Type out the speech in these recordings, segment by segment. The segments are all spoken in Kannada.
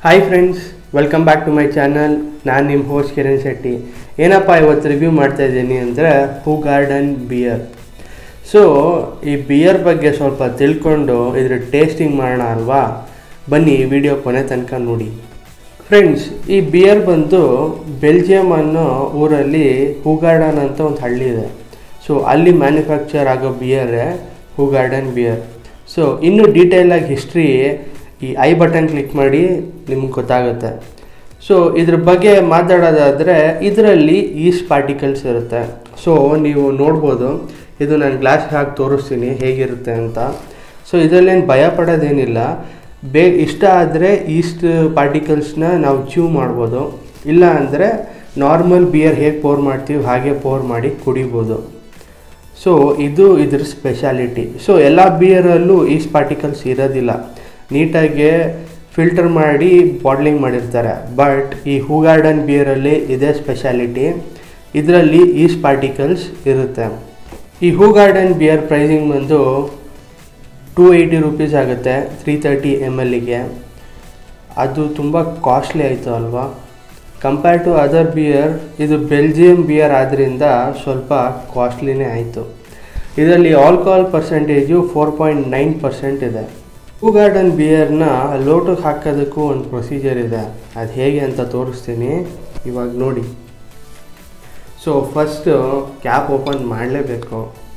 hi friends welcome back to my channel ನಾನು ನಿಮ್ಮ ಹೋಸ್ಟ್ ಕಿರಣ್ ಶೆಟ್ಟಿ ಏನಪ್ಪ ಇವತ್ತು ರಿವ್ಯೂ ಮಾಡ್ತಾ ಇದ್ದೀನಿ ಅಂದರೆ ಹೂ ಗಾರ್ಡನ್ ಬಿಯರ್ ಸೊ ಈ ಬಿಯರ್ ಬಗ್ಗೆ ಸ್ವಲ್ಪ ತಿಳ್ಕೊಂಡು ಇದ್ರ ಟೇಸ್ಟಿಂಗ್ ಮಾಡೋಣ ಅಲ್ವಾ ಬನ್ನಿ ಈ ವಿಡಿಯೋ ಕೊನೆ ತನಕ ನೋಡಿ ಫ್ರೆಂಡ್ಸ್ ಈ ಬಿಯರ್ ಬಂದು ಬೆಲ್ಜಿಯಂ ಅನ್ನೋ ಊರಲ್ಲಿ ಹೂಗಾರ್ಡನ್ ಅಂತ ಒಂದು ಹಳ್ಳಿ ಇದೆ ಸೊ ಅಲ್ಲಿ ಮ್ಯಾನುಫ್ಯಾಕ್ಚರ್ ಆಗೋ ಬಿಯರೇ ಹೂಗಾರ್ಡನ್ ಬಿಯರ್ ಸೊ ಇನ್ನೂ ಡೀಟೇಲಾಗಿ ಹಿಸ್ಟ್ರಿ ಈ ಐ ಬಟನ್ ಕ್ಲಿಕ್ ಮಾಡಿ ನಿಮ್ಗೆ ಗೊತ್ತಾಗುತ್ತೆ ಸೊ ಇದ್ರ ಬಗ್ಗೆ ಮಾತಾಡೋದಾದರೆ ಇದರಲ್ಲಿ ಈಸ್ಟ್ ಪಾರ್ಟಿಕಲ್ಸ್ ಇರುತ್ತೆ ಸೊ ನೀವು ನೋಡ್ಬೋದು ಇದು ನಾನು ಗ್ಲಾಸ್ ಹಾಕಿ ತೋರಿಸ್ತೀನಿ ಹೇಗಿರುತ್ತೆ ಅಂತ ಸೊ ಇದರಲ್ಲೇನು ಭಯ ಪಡೋದೇನಿಲ್ಲ ಬೇ ಇಷ್ಟ ಆದರೆ ಈಸ್ಟ್ ಪಾರ್ಟಿಕಲ್ಸ್ನ ನಾವು ಚ್ಯೂ ಮಾಡ್ಬೋದು ಇಲ್ಲ ಅಂದರೆ ನಾರ್ಮಲ್ ಬಿಯರ್ ಹೇಗೆ ಪೋರ್ ಮಾಡ್ತೀವಿ ಹಾಗೆ ಪೋರ್ ಮಾಡಿ ಕುಡಿಬೋದು ಸೊ ಇದು ಇದ್ರ ಸ್ಪೆಷಾಲಿಟಿ ಸೊ ಎಲ್ಲ ಬಿಯರಲ್ಲೂ ಈಸ್ಟ್ ಪಾರ್ಟಿಕಲ್ಸ್ ಇರೋದಿಲ್ಲ ನೀಟಾಗಿ ಫಿಲ್ಟರ್ ಮಾಡಿ ಬಾಟ್ಲಿಂಗ್ ಮಾಡಿರ್ತಾರೆ ಬಟ್ ಈ ಹೂ ಗಾರ್ಡನ್ ಬಿಯರಲ್ಲಿ ಇದೇ ಸ್ಪೆಷಾಲಿಟಿ ಇದರಲ್ಲಿ ಈಸ್ಟ್ ಪಾರ್ಟಿಕಲ್ಸ್ ಇರುತ್ತೆ ಈ ಹೂ ಗಾರ್ಡನ್ ಬಿಯರ್ ಪ್ರೈಸಿಂಗ್ ಬಂದು ಟೂ ಏಯ್ಟಿ ರುಪೀಸ್ ಆಗುತ್ತೆ ತ್ರೀ ತರ್ಟಿ ಎಮ್ ಎಲ್ಲಿಗೆ ಅದು ತುಂಬ ಕಾಸ್ಟ್ಲಿ ಆಯಿತು ಅಲ್ವಾ ಕಂಪೇರ್ ಟು ಅದರ್ ಬಿಯರ್ ಇದು ಬೆಲ್ಜಿಯಂ ಬಿಯರ್ ಆದ್ದರಿಂದ ಸ್ವಲ್ಪ ಕಾಸ್ಟ್ಲಿನೇ ಆಯಿತು ಇದರಲ್ಲಿ alcohol percentage four point nine percent ಇದೆ ಹೂ ಗಾರ್ಡನ್ ಬಿಯರ್ನ ಲೋಟಕ್ಕೆ ಹಾಕೋದಕ್ಕೂ ಒಂದು ಪ್ರೊಸೀಜರ್ ಇದೆ ಅದು ಹೇಗೆ ಅಂತ ತೋರಿಸ್ತೀನಿ ಇವಾಗ ನೋಡಿ ಸೊ ಫಸ್ಟು ಕ್ಯಾಪ್ ಓಪನ್ ಮಾಡಲೇಬೇಕು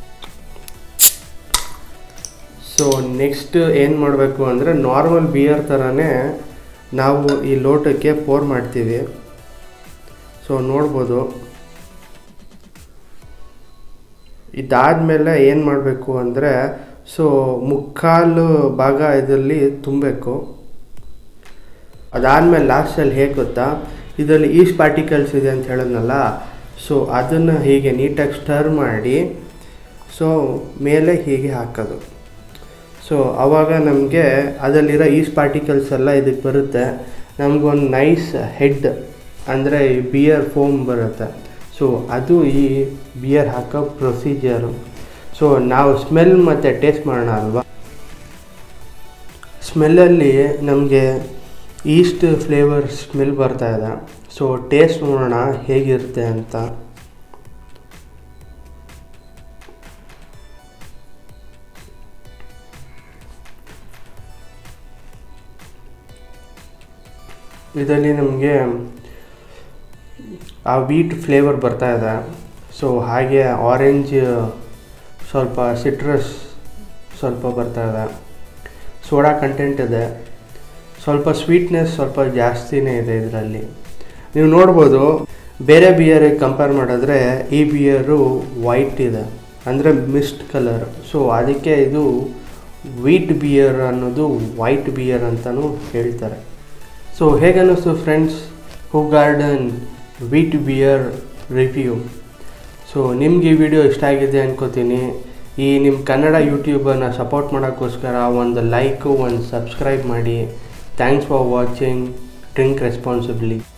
ಸೊ ನೆಕ್ಸ್ಟ್ ಏನು ಮಾಡಬೇಕು ಅಂದರೆ ನಾರ್ಮಲ್ ಬಿಯರ್ ಥರನೇ ನಾವು ಈ ಲೋಟಕ್ಕೆ ಪೋರ್ ಮಾಡ್ತೀವಿ ಸೊ ನೋಡ್ಬೋದು ಇದಾದಮೇಲೆ ಏನು ಮಾಡಬೇಕು ಅಂದರೆ ಸೊ ಮುಕ್ಕಾಲು ಭಾಗ ಇದರಲ್ಲಿ ತುಂಬಬೇಕು ಅದಾದಮೇಲೆ ಲಾಸ್ಟಲ್ಲಿ ಹೇಗೆ ಗೊತ್ತಾ ಇದರಲ್ಲಿ ಈಸ್ಟ್ ಪಾರ್ಟಿಕಲ್ಸ್ ಇದೆ ಅಂತ ಹೇಳಿದ್ನಲ್ಲ ಸೊ ಅದನ್ನು ಹೀಗೆ ನೀಟಾಗಿ ಸ್ಟರ್ ಮಾಡಿ ಸೊ ಮೇಲೆ ಹೀಗೆ ಹಾಕೋದು ಸೊ ಆವಾಗ ನಮಗೆ ಅದರಲ್ಲಿರೋ ಈಸ್ಟ್ ಪಾರ್ಟಿಕಲ್ಸ್ ಎಲ್ಲ ಇದಕ್ಕೆ ಬರುತ್ತೆ ನಮಗೊಂದು ನೈಸ್ ಹೆಡ್ ಅಂದರೆ ಈ ಬಿಯರ್ ಫೋಮ್ ಬರುತ್ತೆ ಸೊ ಅದು ಈ ಬಿಯರ್ ಹಾಕೋ ಪ್ರೊಸೀಜರು ಸೊ ನಾವು ಸ್ಮೆಲ್ ಮತ್ತು ಟೇಸ್ಟ್ ಮಾಡೋಣ ಅಲ್ವಾ ಸ್ಮೆಲ್ಲಲ್ಲಿ ನಮಗೆ ಈಸ್ಟ್ ಫ್ಲೇವರ್ ಸ್ಮೆಲ್ ಬರ್ತಾ ಇದೆ ಸೊ ಟೇಸ್ಟ್ ನೋಡೋಣ ಹೇಗಿರುತ್ತೆ ಅಂತ ಇದರಲ್ಲಿ ನಮಗೆ ಆ ವೀಟ್ ಫ್ಲೇವರ್ ಬರ್ತಾ ಇದೆ ಸೊ ಹಾಗೆ ಆರೆಂಜ್ ಸ್ವಲ್ಪ ಸಿಟ್ರಸ್ ಸ್ವಲ್ಪ ಬರ್ತಾ ಇದೆ ಸೋಡಾ ಕಂಟೆಂಟ್ ಇದೆ ಸ್ವಲ್ಪ ಸ್ವೀಟ್ನೆಸ್ ಸ್ವಲ್ಪ ಜಾಸ್ತಿನೇ ಇದೆ ಇದರಲ್ಲಿ ನೀವು ನೋಡ್ಬೋದು ಬೇರೆ ಬಿಯರಿಗೆ ಕಂಪೇರ್ ಮಾಡಿದ್ರೆ ಈ ಬಿಯರು ವೈಟ್ ಇದೆ ಅಂದರೆ ಮಿಸ್ಟ್ ಕಲರ್ ಸೊ ಅದಕ್ಕೆ ಇದು ವೀಟ್ ಬಿಯರ್ ಅನ್ನೋದು ವೈಟ್ ಬಿಯರ್ ಅಂತಲೂ ಹೇಳ್ತಾರೆ ಸೊ ಹೇಗನ್ನಿಸ್ತು friends Hoegaarden wheat beer review so ನಿಮ್ಗೆ ಈ ವಿಡಿಯೋ ಇಷ್ಟ ಆಗಿದೆ ಅನ್ಕೋತೀನಿ ಈ ನಿಮ್ಮ ಕನ್ನಡ ಯೂಟ್ಯೂಬನ್ನು ಸಪೋರ್ಟ್ ಮಾಡೋಕ್ಕೋಸ್ಕರ ಒಂದು ಲೈಕು ಒಂದು ಸಬ್ಸ್ಕ್ರೈಬ್ ಮಾಡಿ thanks for watching drink responsibly